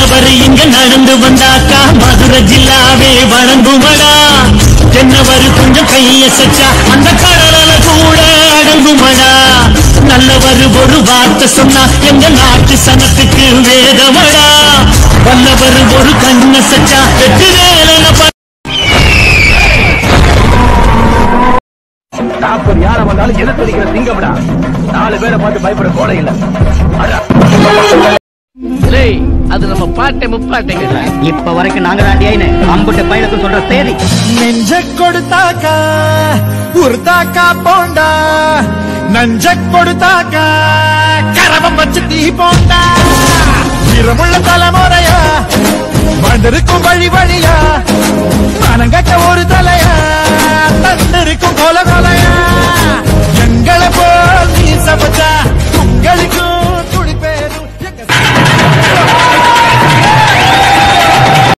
மன்னவர் இங்க நடந்து வந்தாக்கா மதுரை ஜில்லாவே வழங்குமடா தென்னவர் கொஞ்சம் கைய சச்சா அந்த கடலல கூட அடங்குமடா நல்லவர் ஒரு வார்த்தை சொன்னா எங்க நாட்டு சனத்துக்கு வேதமடா வல்லவர் ஒரு கண்ண சச்சா வெட்டு வேலன நாற்பது யாரை வந்தாலும் எதிர்த்து நிக்கிற சிங்கம்டா நாலு பேரை பார்த்து பயப்பட கோலை இல்ல அது நம்ம பாட்டை முப்பாட்டைங்க இப்ப வரைக்கும் நாங்க தாண்டியாயின்னு அம்புட்டு பையனுக்கு சொல்ற தேதி நெஞ்ச கொடுத்தாக்கா உருத்தாக்கா போண்டா நஞ்ச கொடுத்தாக்கா கரவம் வச்சு தீ போண்டா வீரமுள்ள தலைமுறையா வாழ்ந்திருக்கும் வழி வழியா மனங்கட்ட ஒரு தலையா தந்திருக்கும் கொல கொலையா எங்களை